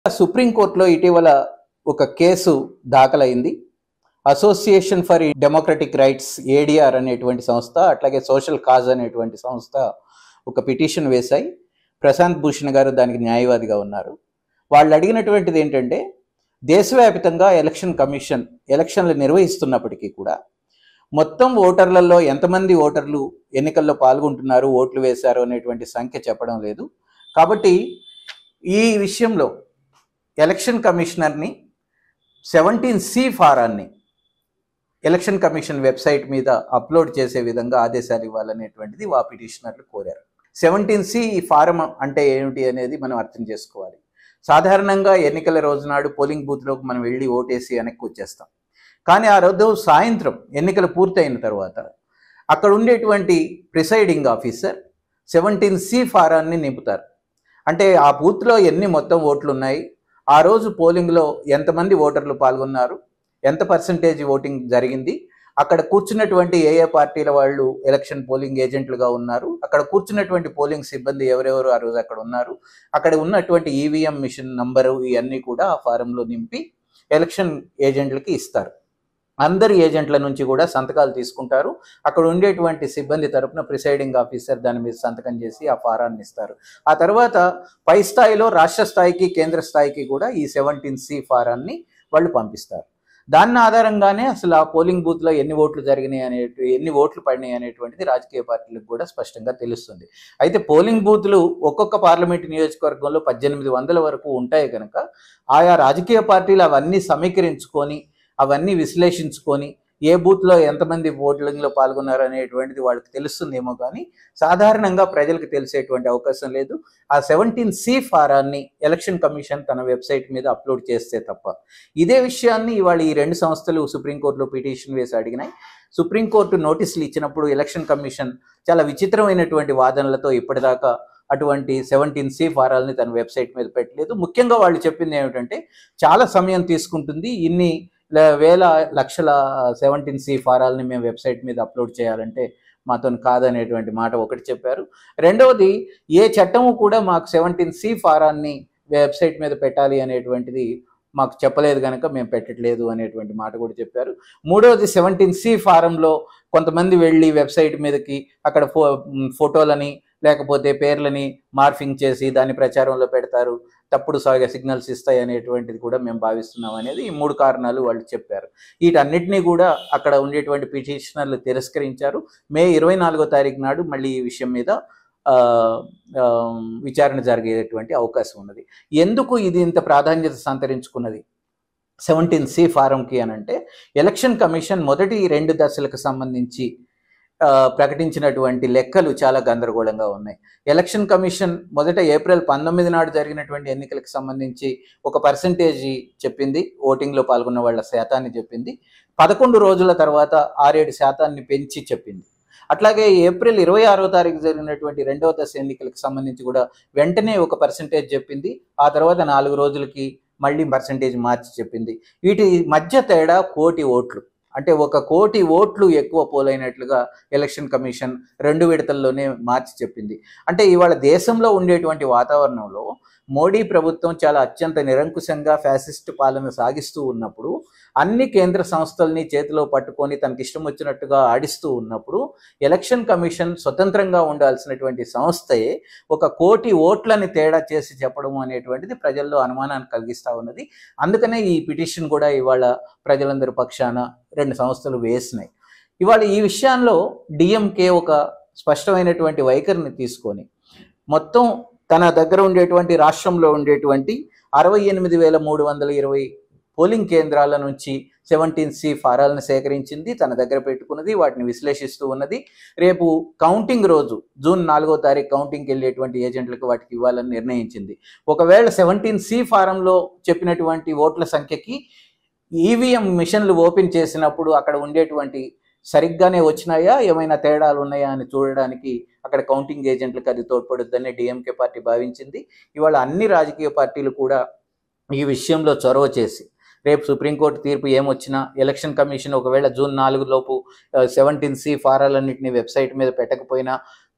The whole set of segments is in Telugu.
సుప్రీంకోర్టులో ఇటీవల ఒక కేసు దాఖలైంది association for democratic rights ADR అనేటువంటి సంస్థ అట్లాగే సోషల్ కాజ్ అనేటువంటి సంస్థ ఒక పిటిషన్ వేశాయి ప్రశాంత్ భూషణ్ గారు దానికి న్యాయవాదిగా ఉన్నారు వాళ్ళు అడిగినటువంటిది ఏంటంటే దేశవ్యాప్తంగా ఎలక్షన్ కమిషన్ ఎలక్షన్లు నిర్వహిస్తున్నప్పటికీ కూడా మొత్తం ఓటర్లలో ఎంతమంది ఓటర్లు ఎన్నికల్లో పాల్గొంటున్నారు ఓట్లు వేశారు అనేటువంటి సంఖ్య చెప్పడం లేదు కాబట్టి ఈ విషయంలో ఎలక్షన్ కమిషనర్ని సెవెంటీన్ సి ఫారాన్ని ఎలక్షన్ కమిషన్ వెబ్సైట్ మీద అప్లోడ్ చేసే విధంగా ఆదేశాలు ఇవ్వాలనేటువంటిది వా పిటిషనర్లు కోరారు సెవెంటీన్ సి ఈ ఫారం అంటే ఏమిటి అనేది మనం అర్థం చేసుకోవాలి సాధారణంగా ఎన్నికల రోజునాడు పోలింగ్ బూత్లోకి మనం వెళ్ళి ఓటేసి వెనక్కి వచ్చేస్తాం కానీ ఆ రోజు సాయంత్రం ఎన్నికలు పూర్తయిన తర్వాత అక్కడ ఉండేటువంటి ప్రిసైడింగ్ ఆఫీసర్ సెవెంటీన్ సి ఫారాన్ని నింపుతారు అంటే ఆ బూత్లో ఎన్ని మొత్తం ఓట్లు ఉన్నాయి ఆ రోజు పోలింగ్లో ఎంతమంది ఓటర్లు పాల్గొన్నారు ఎంత పర్సంటేజ్ ఓటింగ్ జరిగింది అక్కడ కూర్చున్నటువంటి ఏ ఏ పార్టీల వాళ్ళు ఎలక్షన్ పోలింగ్ ఏజెంట్లుగా ఉన్నారు అక్కడ కూర్చున్నటువంటి పోలింగ్ సిబ్బంది ఎవరెవరు ఆ రోజు అక్కడ ఉన్నారు అక్కడ ఉన్నటువంటి ఈవీఎం మిషన్ నంబరు ఇవన్నీ కూడా ఆ ఫారంలో నింపి ఎలక్షన్ ఏజెంట్లకి ఇస్తారు అందరి ఏజెంట్ల నుంచి కూడా సంతకాలు తీసుకుంటారు అక్కడ ఉండేటువంటి సిబ్బంది తరపున ప్రిసైడింగ్ ఆఫీసర్ దాని మీద సంతకం చేసి ఆ ఫారాన్ని ఇస్తారు ఆ తర్వాత పై స్థాయిలో రాష్ట్ర స్థాయికి కేంద్ర స్థాయికి కూడా ఈ సెవెంటీన్ సి ఫారాన్ని వాళ్ళు పంపిస్తారు దాని ఆధారంగానే అసలు ఆ పోలింగ్ బూత్లో ఎన్ని ఓట్లు జరిగినాయి అనే ఎన్ని ఓట్లు పడినాయి అనేటువంటిది రాజకీయ పార్టీలకు కూడా స్పష్టంగా తెలుస్తుంది అయితే పోలింగ్ బూత్లు ఒక్కొక్క పార్లమెంట్ నియోజకవర్గంలో పద్దెనిమిది వందల వరకు ఉంటాయి కనుక ఆయా రాజకీయ పార్టీలు అవన్నీ సమీకరించుకొని అవన్నీ విశ్లేషించుకొని ఏ బూత్లో ఎంతమంది ఓటింగ్లో పాల్గొన్నారు అనేటువంటిది వాళ్ళకి తెలుస్తుందేమో కానీ సాధారణంగా ప్రజలకు తెలిసేటువంటి అవకాశం లేదు ఆ సెవెంటీన్ సి ఫారాన్ని ఎలక్షన్ కమిషన్ తన వెబ్సైట్ మీద అప్లోడ్ చేస్తే తప్ప ఇదే విషయాన్ని ఇవాళ ఈ రెండు సంస్థలు సుప్రీంకోర్టులో పిటిషన్ వేసి అడిగినాయి సుప్రీంకోర్టు నోటీసులు ఇచ్చినప్పుడు ఎలక్షన్ కమిషన్ చాలా విచిత్రమైనటువంటి వాదనలతో ఇప్పటిదాకా అటువంటి సెవెంటీన్ సి ఫారాలని తన వెబ్సైట్ మీద పెట్టలేదు ముఖ్యంగా వాళ్ళు చెప్పింది ఏమిటంటే చాలా సమయం తీసుకుంటుంది ఇన్ని ల- వేల లక్షల సెవెంటీన్ సి ఫారాలని మేము వెబ్సైట్ మీద అప్లోడ్ చేయాలంటే మాతో కాదనేటువంటి మాట ఒకటి చెప్పారు రెండవది ఏ చట్టము కూడా మాకు సెవెంటీన్ సి ఫారాన్ని వెబ్సైట్ మీద పెట్టాలి అనేటువంటిది మాకు చెప్పలేదు కనుక మేము పెట్టట్లేదు అనేటువంటి మాట కూడా చెప్పారు మూడవది సెవెంటీన్ సి ఫారంలో కొంతమంది వెళ్ళి వెబ్సైట్ మీదకి అక్కడ ఫో ఫోటోలని లేకపోతే పేర్లని మార్ఫింగ్ చేసి దాన్ని ప్రచారంలో పెడతారు తప్పుడు సాగే సిగ్నల్స్ ఇస్తాయి అనేటువంటిది కూడా మేము భావిస్తున్నాం అనేది ఈ మూడు కారణాలు వాళ్ళు చెప్పారు వీటన్నిటినీ కూడా అక్కడ ఉండేటువంటి పిటిషనర్లు తిరస్కరించారు మే ఇరవై నాలుగో తారీఖు నాడు మళ్ళీ ఈ విషయం మీద ఆ, ఆ, విచారణ జరిగేటువంటి అవకాశం ఉన్నది ఎందుకు ఇది ఇంత ప్రాధాన్యత సంతరించుకున్నది సెవెంటీన్ సి ఫారంకి అని అంటే ఎలక్షన్ కమిషన్ మొదటి రెండు దశలకు సంబంధించి ఆ, ప్రకటించినటువంటి లెక్కలు చాలా గందరగోళంగా ఉన్నాయి ఎలక్షన్ కమిషన్ మొదట ఏప్రిల్ పంతొమ్మిది నాడు జరిగినటువంటి ఎన్నికలకు సంబంధించి ఒక పర్సంటేజీ చెప్పింది ఓటింగ్లో పాల్గొన్న వాళ్ళ శాతాన్ని చెప్పింది పదకొండు రోజుల తర్వాత ఆరేడు శాతాన్ని పెంచి చెప్పింది అట్లాగే ఏప్రిల్ ఇరవై ఆరో తారీఖు జరిగినటువంటి రెండవ దశ ఎన్నికలకు సంబంధించి కూడా వెంటనే ఒక పర్సంటేజ్ చెప్పింది ఆ తర్వాత నాలుగు రోజులకి మళ్ళీ పర్సంటేజ్ మార్చి చెప్పింది వీటి మధ్య తేడా కోటి ఓట్లు అంటే ఒక కోటి ఓట్లు ఎక్కువ పోలైనట్లుగా ఎలక్షన్ కమిషన్ రెండు విడతల్లోనే మార్చి చెప్పింది అంటే ఇవాళ దేశంలో ఉండేటువంటి వాతావరణంలో మోడీ ప్రభుత్వం చాలా అత్యంత నిరంకుశంగా ఫ్యాసిస్ట్ పాలన సాగిస్తూ ఉన్నప్పుడు అన్ని కేంద్ర సంస్థల్ని చేతిలో పట్టుకొని తనకి ఇష్టం వచ్చినట్టుగా ఆడిస్తూ ఉన్నప్పుడు ఎలక్షన్ కమిషన్ స్వతంత్రంగా ఉండాల్సినటువంటి సంస్థయే ఒక కోటి ఓట్లని తేడా చేసి చెప్పడం అనేటువంటిది ప్రజల్లో అనుమానాన్ని కలిగిస్తూ ఉన్నది అందుకనే ఈ పిటిషన్ కూడా ఇవాళ ప్రజలందరి పక్షాన రెండు సంస్థలు వేసినాయి ఇవాళ ఈ విషయాల్లో డిఎంకే ఒక స్పష్టమైనటువంటి వైఖరిని తీసుకొని మొత్తం తన దగ్గర ఉండేటువంటి రాష్ట్రంలో ఉండేటువంటి అరవై ఎనిమిది వేల మూడు వందల ఇరవై పోలింగ్ కేంద్రాల నుంచి సెవెంటీన్ సి ఫారాలను సేకరించింది తన దగ్గర పెట్టుకున్నది వాటిని విశ్లేషిస్తూ ఉన్నది రేపు కౌంటింగ్ రోజు జూన్ నాలుగో తారీఖు కౌంటింగ్కి వెళ్ళేటువంటి ఏజెంట్లకు వాటికి ఇవ్వాలని నిర్ణయించింది ఒకవేళ సెవెంటీన్ సి ఫారంలో చెప్పినటువంటి ఓట్ల సంఖ్యకి ఈవీఎం మిషన్లు ఓపెన్ చేసినప్పుడు అక్కడ ఉండేటువంటి సరిగ్గానే వచ్చినాయా ఏమైనా తేడాలు ఉన్నాయా అని చూడడానికి అక్కడ కౌంటింగ్ ఏజెంట్లకు అది తోడ్పడుద్దని డిఎంకే పార్టీ భావించింది ఇవాళ అన్ని రాజకీయ పార్టీలు కూడా ఈ విషయంలో చొరవ చేసి రేపు సుప్రీంకోర్టు తీర్పు ఏమొచ్చినా ఎలక్షన్ కమిషన్ ఒకవేళ జూన్ నాలుగు లోపు సెవెంటీన్ సి ఫారాలన్నింటినీ వెబ్సైట్ మీద పెట్టకపోయినా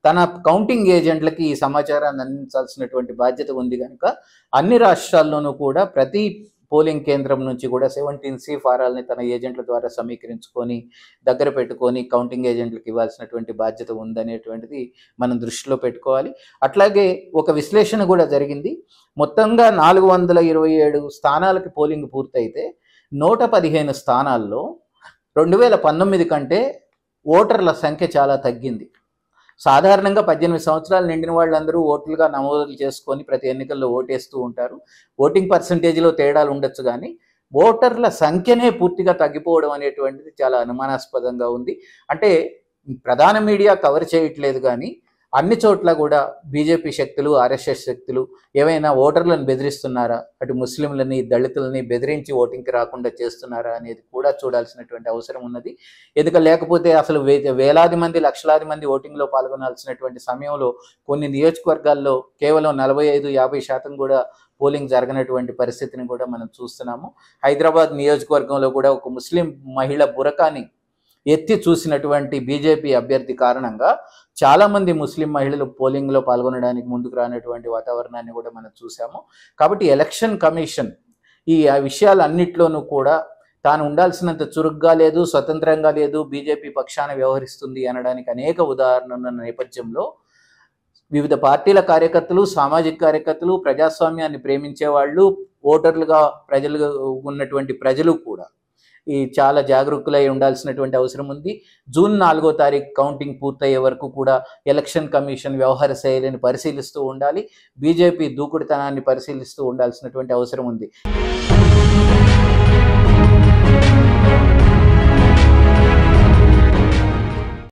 తన కౌంటింగ్ ఏజెంట్లకి ఈ సమాచారాన్ని అందించాల్సినటువంటి బాధ్యత ఉంది కనుక అన్ని రాష్ట్రాల్లోనూ కూడా ప్రతి పోలింగ్ కేంద్రం నుంచి కూడా సెవెంటీన్ సి ఫారాల్ని తన ఏజెంట్ల ద్వారా సమీకరించుకొని దగ్గర పెట్టుకొని కౌంటింగ్ ఏజెంట్లకు ఇవ్వాల్సినటువంటి బాధ్యత ఉందనేటువంటిది మనం దృష్టిలో పెట్టుకోవాలి అట్లాగే ఒక విశ్లేషణ కూడా జరిగింది మొత్తంగా నాలుగు వందల ఇరవై ఏడు స్థానాలకి పోలింగ్ పూర్తయితే నూట పదిహేను స్థానాల్లో రెండు వేల పంతొమ్మిది కంటే ఓటర్ల సంఖ్య చాలా తగ్గింది సాధారణంగా పద్దెనిమిది సంవత్సరాలు నిండిన వాళ్ళందరూ ఓట్లుగా నమోదు చేసుకొని ప్రతి ఎన్నికల్లో ఓటేస్తూ ఉంటారు ఓటింగ్ పర్సంటేజ్లో తేడాలు ఉండొచ్చు కానీ ఓటర్ల సంఖ్యనే పూర్తిగా తగ్గిపోవడం అనేటువంటిది చాలా అనుమానాస్పదంగా ఉంది అంటే ప్రధాన మీడియా కవర్ చేయట్లేదు కానీ అన్ని చోట్ల కూడా బీజేపీ శక్తులు ఆర్ఎస్ఎస్ శక్తులు ఏవైనా ఓటర్లను బెదిరిస్తున్నారా అటు ముస్లింలని దళితులని బెదిరించి ఓటింగ్కి రాకుండా చేస్తున్నారా అనేది కూడా చూడాల్సినటువంటి అవసరం ఉన్నది ఎందుకంటే లేకపోతే అసలు వే వేలాది మంది లక్షలాది మంది ఓటింగ్లో పాల్గొనాల్సినటువంటి సమయంలో కొన్ని నియోజకవర్గాల్లో కేవలం నలభై ఐదు యాభై శాతం కూడా పోలింగ్ జరగనటువంటి పరిస్థితిని కూడా మనం చూస్తున్నాము హైదరాబాద్ నియోజకవర్గంలో కూడా ఒక ముస్లిం మహిళ బురకాని ఎత్తి చూసినటువంటి బీజేపీ అభ్యర్థి కారణంగా చాలా మంది ముస్లిం మహిళలు పోలింగ్లో పాల్గొనడానికి ముందుకు రానటువంటి వాతావరణాన్ని కూడా మనం చూసాము కాబట్టి ఎలక్షన్ కమిషన్ ఈ ఆ విషయాలన్నిట్లోనూ కూడా తాను ఉండాల్సినంత చురుగ్గా లేదు స్వతంత్రంగా లేదు బీజేపీ పక్షాన వ్యవహరిస్తుంది అనడానికి అనేక ఉదాహరణలు ఉన్న నేపథ్యంలో వివిధ పార్టీల కార్యకర్తలు సామాజిక కార్యకర్తలు ప్రజాస్వామ్యాన్ని ప్రేమించే వాళ్ళు ఓటర్లుగా ప్రజలు ఉన్నటువంటి ప్రజలు కూడా ఈ చాలా జాగరూకులై ఉండాల్సినటువంటి అవసరం ఉంది జూన్ నాలుగో తారీఖు కౌంటింగ్ పూర్తయ్యే వరకు కూడా ఎలక్షన్ కమిషన్ వ్యవహార శైలిని పరిశీలిస్తూ ఉండాలి బీజేపీ దూకుడుతనాన్ని పరిశీలిస్తూ ఉండాల్సినటువంటి అవసరం ఉంది